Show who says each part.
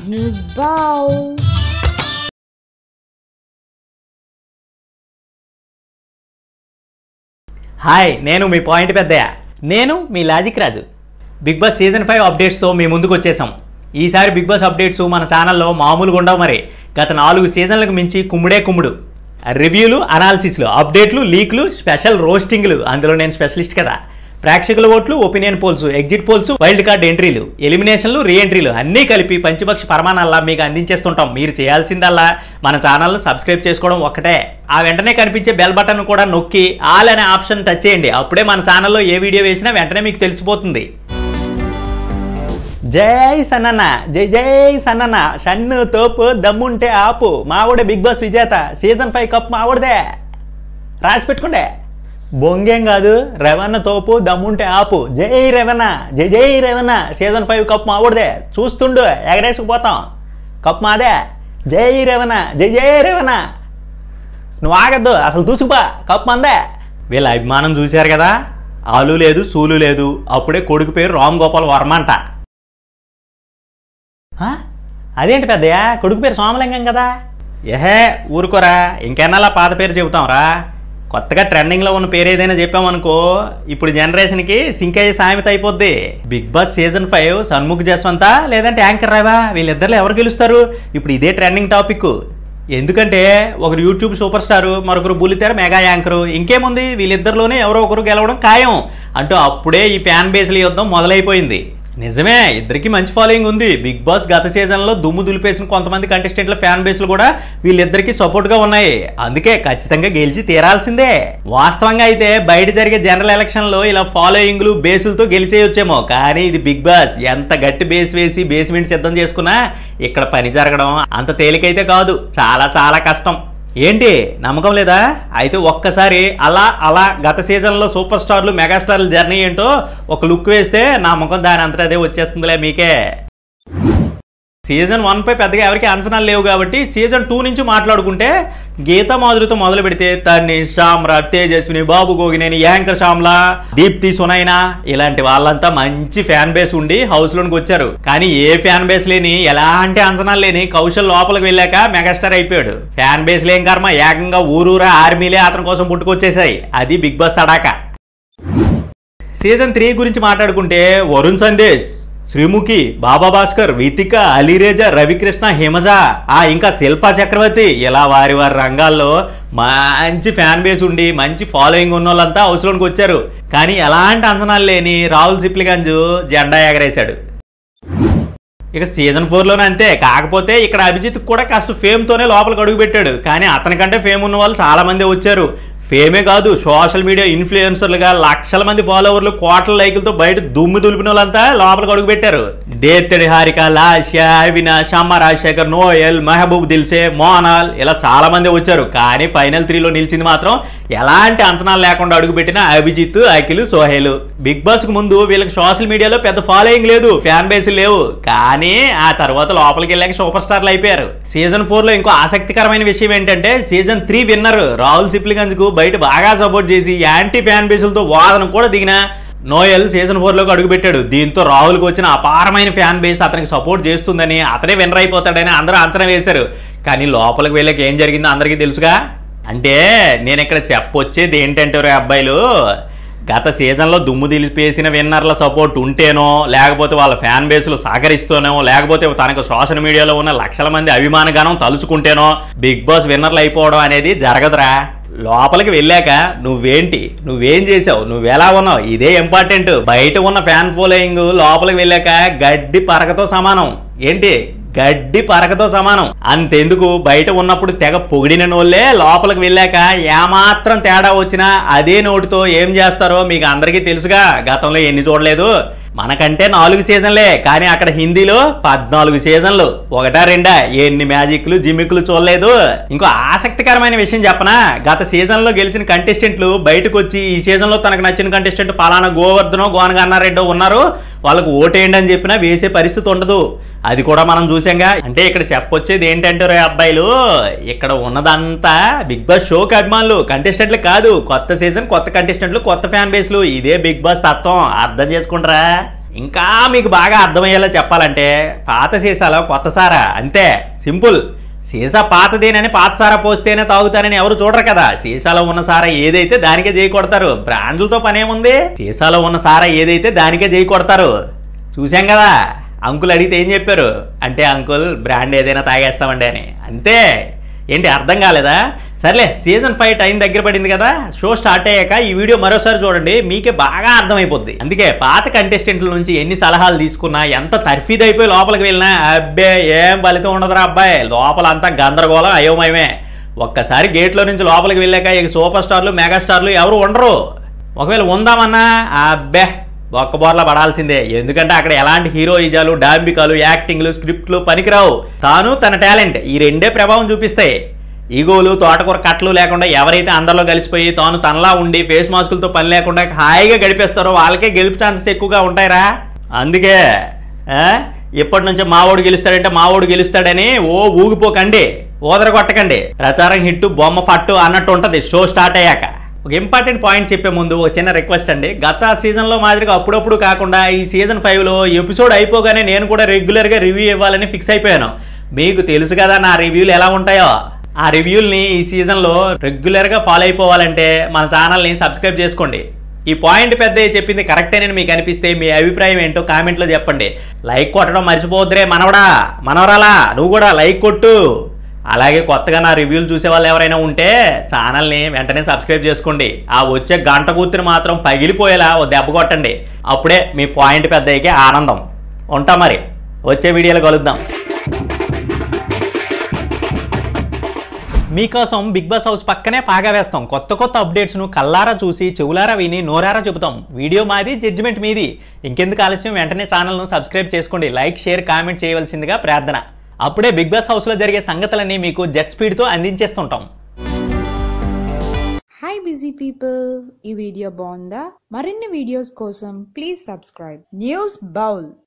Speaker 1: News Bow.
Speaker 2: Hi నేను మీ point పెద్దయ్య నేను మీ logic Raju big boss season five అప్డేట్స్తో మీ ముందుకు వచ్చేసాం ఈసారి బిగ్ బాస్ అప్డేట్స్ మన ఛానల్లో మామూలుగా ఉండవు మరి గత నాలుగు సీజన్లకు మించి కుమ్ముడే కుమ్ముడు రివ్యూలు అనాలిసిస్లు అప్డేట్లు లీక్లు స్పెషల్ రోస్టింగ్లు అందులో నేను స్పెషలిస్ట్ కదా ప్రేక్షకుల ఓట్లు opinion polls exit polls wild card ఎంట్రీలు ఎలిమినేషన్లు రీ ఎంట్రీలు అన్నీ కలిపి పంచపక్ష పరమాణాల్లా మీకు అందించేస్తుంటాం మీరు చేయాల్సిందల్లా మన ఛానల్ను సబ్స్క్రైబ్ చేసుకోవడం ఒక్కటే ఆ వెంటనే కనిపించే బెల్ బటన్ కూడా నొక్కి ఆల్ అనే ఆప్షన్ టచ్ చేయండి అప్పుడే మన ఛానల్లో ఏ వీడియో వేసినా వెంటనే మీకు తెలిసిపోతుంది జై సన్నన్న జై జై సన్నన్న సన్ను తోపు దమ్ముంటే ఆపు మావిడే బిగ్ బాస్ విజేత సీజన్ ఫైవ్ కప్ మావిడదే రాసి పెట్టుకోండే బొంగేం కాదు రెవన్న తోపు దమ్ముంటే ఆపు జై రెవన్న జై జై రెవన్న సీజన్ ఫైవ్ కప్ మావిడదే చూస్తుండు ఎగరేసుకుపోతాం కప్ మాదే జై రెవన్న జై జై రెవన్న నువ్వు ఆగద్దు అసలు దూసుకుపా కప్ మందే వీళ్ళ అభిమానం చూశారు కదా ఆలు లేదు సూలు లేదు అప్పుడే కొడుకు పేరు రామ్ గోపాల్ వర్మ అంట ఆ? అదేంటి పెద్దయ్య కొడుకు పేరు సోమలింగం కదా ఏహే ఊరుకోరా ఇంకెన్నాళ్ళ పాత పేరు చెబుతాంరా కొత్తగా ట్రెండింగ్లో ఉన్న పేరు ఏదైనా చెప్పామనుకో ఇప్పుడు జనరేషన్కి సింక్ అయ్యే సామెత అయిపోద్ది big boss season five Shanmukh Jaswanth లేదంటే యాంకర్ రావా వీళ్ళిద్దరిలో ఎవరు గెలుస్తారు ఇప్పుడు ఇదే ట్రెండింగ్ టాపిక్ ఎందుకంటే ఒకరు యూట్యూబ్ సూపర్ స్టారు మరొకరు బుల్లితెర మెగా యాంకరు ఇంకేముంది వీళ్ళిద్దరిలోనే ఎవరో ఒకరు గెలవడం ఖాయం అంటూ అప్పుడే ఈ ఫ్యాన్ బేస్ల యుద్ధం మొదలైపోయింది నిజమే ఇద్దరికి మంచి ఫాలోయింగ్ ఉంది బిగ్ బాస్ గత సీజన్లో దుమ్ము దులిపేసిన కొంతమంది కంటెస్టెంట్ల ఫ్యాన్ బేస్లు కూడా వీళ్ళిద్దరికి సపోర్ట్గా ఉన్నాయి అందుకే ఖచ్చితంగా గెలిచి తీరాల్సిందే వాస్తవంగా అయితే బయట జరిగే జనరల్ ఎలక్షన్లో ఇలా ఫాలోయింగ్లు బేసులతో గెలిచేయొచ్చేమో కానీ ఇది బిగ్ బాస్ ఎంత గట్టి బేస్ వేసి బేస్మెంట్ సిద్ధం చేసుకున్నా ఇక్కడ పని జరగడం అంత తేలికైతే కాదు చాలా చాలా కష్టం ఏంటి నమ్మకం లేదా అయితే ఒక్కసారి అలా అలా గత సీజన్లో సూపర్ స్టార్లు మెగాస్టార్లు జర్నీ ఏంటో ఒక లుక్ వేస్తే నా ముఖం దాని అంతటా అదే వచ్చేస్తుందిలే మీకే సీజన్ వన్ పై పెద్దగా ఎవరికి అంచనాలు లేవు కాబట్టి సీజన్ టూ నుంచి మాట్లాడుకుంటే గీతా మాధురితో మొదలు పెడితే తన్ని శ్యామ్రాట్ తేజస్విని బాబు గోగినేని యాంకర్ శ్యామ్లా దీప్తి సునైనా ఇలాంటి వాళ్ళంతా మంచి ఫ్యాన్ బేస్ ఉండి హౌస్ లోనికి వచ్చారు కానీ ఏ ఫ్యాన్ బేస్ లేని ఎలాంటి అంచనాలు లేని కౌశల్ లోపలికి వెళ్ళాక మెగాస్టార్ అయిపోయాడు ఫ్యాన్ బేస్ లేం కర్మ ఏకంగా ఊరూరా ఆర్మీలే అతని కోసం పుట్టుకొచ్చేసాయి అది బిగ్ బాస్ తడాక సీజన్ త్రీ గురించి మాట్లాడుకుంటే వరుణ్ సందేశ్ శ్రీముఖి బాబా భాస్కర్ వితిక అలీరేజా రవికృష్ణ హిమజ ఆ ఇంకా శిల్పా చక్రవర్తి ఇలా వారి వారి రంగాల్లో మంచి ఫ్యాన్ బేస్ ఉండి మంచి ఫాలోయింగ్ ఉన్న వాళ్ళంతా హౌస్లోనికి వచ్చారు కానీ ఎలాంటి అంచనాలు లేని రాహుల్ సిప్లిగంజ్ జెండా ఎగరేశాడు ఇక సీజన్ ఫోర్లోనే అంతే కాకపోతే ఇక్కడ అభిజిత్ కూడా కాస్త ఫేమ్తోనే లోపలికి అడుగు పెట్టాడు కానీ అతనికంటే ఫేమ్ ఉన్న వాళ్ళు చాలా మంది వచ్చారు ఫేమే కాదు సోషల్ మీడియా ఇన్ఫ్లుయెన్సర్లుగా లక్షల మంది ఫాలోవర్లు కోట్ల లైకులతో బయట దుమ్ము దులిపిన వాళ్ళంతా లోపలికి అడుగు పెట్టారు దేత్తడి హారిక లాస్య అవినాష్ అమ్మ రాజశేఖర్ నోయల్ మెహబూబ్ దిల్సే మోనాల్ ఇలా చాలా మంది వచ్చారు కానీ ఫైనల్ త్రీలో నిలిచింది మాత్రం ఎలాంటి అంచనాలు లేకుండా అడుగుపెట్టిన అభిజిత్ అఖిల్ సోహేల్ బిగ్ బాస్ కు ముందు వీళ్ళకి సోషల్ మీడియాలో పెద్ద ఫాలోయింగ్ లేదు ఫ్యాన్ బేస్ లేవు కానీ ఆ తర్వాత లోపలికి వెళ్ళాక సూపర్ స్టార్లు అయిపోయారు సీజన్ ఫోర్ లో ఇంకో ఆసక్తికరమైన విషయం ఏంటంటే season three winner Rahul Sipligunj కు బయట బాగా సపోర్ట్ చేసి యాంటీ ఫ్యాన్ బేసులతో వాదన కూడా దిగిన నోయల్ సీజన్ ఫోర్లోకి అడుగుపెట్టాడు దీంతో రాహుల్కి వచ్చిన అపారమైన ఫ్యాన్ బేస్ అతనికి సపోర్ట్ చేస్తుందని అతనే విన్నర్ అయిపోతాడని అందరూ అంచనా వేశారు కానీ లోపలికి వెళ్ళాక ఏం జరిగిందో అందరికీ తెలుసుగా అంటే నేను ఇక్కడ చెప్పొచ్చేది ఏంటంటే రే అబ్బాయిలు గత సీజన్లో దుమ్ము దిలిపేసిన విన్నర్ల సపోర్ట్ ఉంటేనో లేకపోతే వాళ్ళ ఫ్యాన్ బేస్లు సహకరిస్తూనో లేకపోతే తనకు సోషల్ మీడియాలో ఉన్న లక్షల మంది అభిమానగానం తలుచుకుంటేనో బిగ్ బాస్ విన్నర్లు అయిపోవడం అనేది జరగదురా లోపలికి వెళ్ళాక నువ్వేంటి నువ్వేం చేసావు నువ్వు ఎలా ఉన్నావు ఇదే ఇంపార్టెంట్ బయట ఉన్న ఫ్యాన్ ఫాలోయింగ్ లోపలికి వెళ్ళాక గడ్డి పరకతో సమానం ఏంటి గడ్డి పరకతో సమానం అంతెందుకు బయట ఉన్నప్పుడు తెగ పొగిడిన నోళ్ళే లోపలికి వెళ్ళాక ఏమాత్రం తేడా వచ్చినా అదే నోటితో ఏం చేస్తారో మీకు అందరికీ తెలుసుగా గతంలో ఎన్ని చూడలేదు మనకంటే నాలుగు సీజన్లే కానీ అక్కడ హిందీలో పద్నాలుగు సీజన్లు ఒకటా రెండా ఎన్ని మ్యాజిక్లు జిమ్మిక్లు చూడలేదు ఇంకో ఆసక్తికరమైన విషయం చెప్పనా గత సీజన్లో గెలిచిన కంటెస్టెంట్లు బయటకు వచ్చి ఈ సీజన్లో తనకు నచ్చిన కంటెస్టెంట్ పలానా గోవర్ధనో గోనగన్నారెడ్డో ఉన్నారు వాళ్ళకు ఓటేయండి అని చెప్పినా వేసే పరిస్థితి ఉండదు అది కూడా మనం చూసాంగా అంటే ఇక్కడ చెప్పొచ్చేది ఏంటంటే రే అబ్బాయిలు ఇక్కడ ఉన్నదంతా బిగ్ బాస్ షోకి అభిమానులు కంటెస్టెంట్లు కాదు కొత్త సీజన్ కొత్త కంటెస్టెంట్లు కొత్త ఫ్యాన్ బేస్లు ఇదే బిగ్ బాస్ తత్వం అర్థం చేసుకుంటారా ఇంకా మీకు బాగా అర్థమయ్యేలా చెప్పాలంటే పాత సీసాలో కొత్త సారా అంతే సింపుల్ సీసా పాతదేనని పాత సారా పోస్తేనే తాగుతానని ఎవరు చూడరు కదా సీసాలో ఉన్న సారా ఏదైతే దానికే చేయి కొడతారు బ్రాండ్లతో పనేముంది సీసాలో ఉన్న సారా ఏదైతే దానికే చేయి కొడతారు చూసాం కదా అంకుల్ అడిగితే ఏం చెప్పారు అంటే అంకుల్ బ్రాండ్ ఏదైనా తాగేస్తామండి అని అంతే ఏంటి అర్థం కాలేదా సర్లే సీజన్ ఫైవ్ టైం దగ్గర పడింది కదా షో స్టార్ట్ అయ్యాక ఈ వీడియో మరోసారి చూడండి మీకే బాగా అర్థమైపోద్ది అందుకే పాత కంటెస్టెంట్ల నుంచి ఎన్ని సలహాలు తీసుకున్నా ఎంత తర్ఫీద్ అయిపోయి లోపలికి వెళ్ళినా అబ్బే ఏం ఫలితం ఉండదురా అబ్బాయి లోపల అంతా గందరగోళం అయోమయమే ఒక్కసారి గేట్లో నుంచి లోపలికి వెళ్ళాక ఇక సూపర్ స్టార్లు మెగాస్టార్లు ఎవరు ఉండరు ఒకవేళ ఉందామన్నా అబ్బే ఒక్క బోర్లా పడాల్సిందే ఎందుకంటే అక్కడ ఎలాంటి హీరోయిజాలు డాంబికాలు యాక్టింగ్లు స్క్రిప్ట్లు పనికిరావు తాను తన టాలెంట్ ఈ రెండే ప్రభావం చూపిస్తాయి ఈగోలు తోటకూర కట్లు లేకుండా ఎవరైతే అందరిలో కలిసిపోయి తాను తనలా ఉండి ఫేస్ మాస్కులతో పని లేకుండా హాయిగా గడిపేస్తారో వాళ్ళకే గెలుపు ఛాన్సెస్ ఎక్కువగా ఉంటాయిరా అందుకే ఆ? ఇప్పటి నుంచి మావోడు గెలుస్తాడంటే మావోడు గెలుస్తాడని ఓ ఊగిపోకండి ఓదర కొట్టకండి ప్రచారం హిట్ బొమ్మ ఫట్టు అన్నట్టు ఉంటది షో స్టార్ట్ అయ్యాక ఒక ఇంపార్టెంట్ పాయింట్ చెప్పే ముందు ఒక చిన్న రిక్వెస్ట్ అండి గత సీజన్లో మాదిరిగా అప్పుడప్పుడు కాకుండా ఈ సీజన్ ఫైవ్లో ఎపిసోడ్ అయిపోగానే నేను కూడా రెగ్యులర్గా రివ్యూ ఇవ్వాలని ఫిక్స్ అయిపోయాను మీకు తెలుసు కదా నా రివ్యూలు ఎలా ఉంటాయో ఆ రివ్యూల్ని ఈ సీజన్లో రెగ్యులర్గా ఫాలో అయిపోవాలంటే మన ఛానల్ని సబ్స్క్రైబ్ చేసుకోండి ఈ పాయింట్ పెద్ద చెప్పింది కరెక్టేనని మీకు అనిపిస్తే మీ అభిప్రాయం ఏంటో కామెంట్లో చెప్పండి లైక్ కొట్టడం మర్చిపోవద్దురే మనవడా మనవరాలా నువ్వు కూడా లైక్ కొట్టు అలాగే కొత్తగా నా రివ్యూలు చూసే వాళ్ళు ఎవరైనా ఉంటే ఛానల్ని వెంటనే సబ్స్క్రైబ్ చేసుకోండి ఆ వచ్చే గంట కూతురు మాత్రం పగిలిపోయేలా ఓ దెబ్బ కొట్టండి అప్పుడే మీ పాయింట్ పెద్దయ్యకే ఆనందం ఉంటా మరి వచ్చే వీడియోలో కలుద్దాం మీకోసం బిగ్ బాస్ హౌస్ పక్కనే పాగా వేస్తాం కొత్త కొత్త అప్డేట్స్ను కల్లారా చూసి చెవులారా విని నోరారా చెబుతాం వీడియో మాది జడ్జిమెంట్ మీది ఇంకెందుకు ఆలస్యం వెంటనే ఛానల్ను సబ్స్క్రైబ్ చేసుకోండి లైక్ షేర్ కామెంట్ చేయవలసిందిగా ప్రార్థన అప్పుడే బిగ్ బాస్ హౌస్లో జరిగే సంగతులన్నీ మీకు జెట్ స్పీడ్తో అందించేస్తుంటాం
Speaker 1: హాయ్ బిజీ పీపుల్ ఈ వీడియో బాగుందా మరిన్ని వీడియోస్ కోసం ప్లీజ్ సబ్స్క్రైబ్ న్యూస్ బౌల్